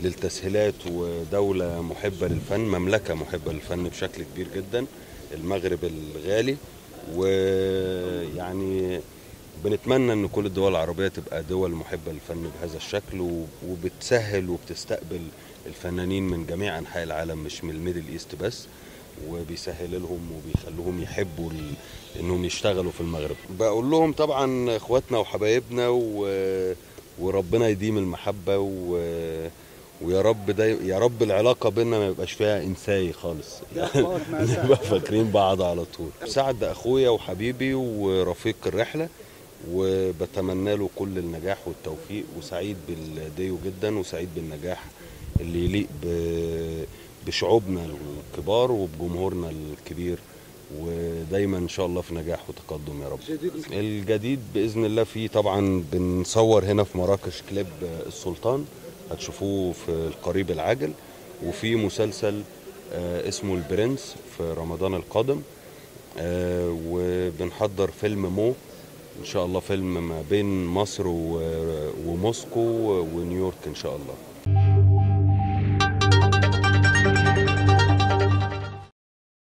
للتسهيلات ودولة محبة للفن مملكة محبة للفن بشكل كبير جدا المغرب الغالي ويعني بنتمنى ان كل الدول العربية تبقى دول محبة للفن بهذا الشكل و- وبتسهل وبتستقبل الفنانين من جميع انحاء العالم مش من الميدل ايست بس وبيسهل لهم وبيخلوهم يحبوا ال... انهم يشتغلوا في المغرب بقول لهم طبعا اخواتنا وحبايبنا و... وربنا يديم المحبة و... ويا رب ده يا رب العلاقة بينا ما يبقاش فيها انساي خالص نبقى فاكرين بعض على طول سعد ده اخويا وحبيبي ورفيق الرحلة وبتمنى له كل النجاح والتوفيق وسعيد بالديو جدا وسعيد بالنجاح اللي يليق ب- بشعوبنا الكبار وبجمهورنا الكبير ودايما ان شاء الله في نجاح وتقدم يا رب الجديد باذن الله فيه طبعا بنصور هنا في مراكش كليب السلطان هتشوفوه في القريب العاجل وفي مسلسل آه، اسمه البرنس في رمضان القادم آه، وبنحضر فيلم مو ان شاء الله فيلم ما بين مصر و- وموسكو ونيويورك ان شاء الله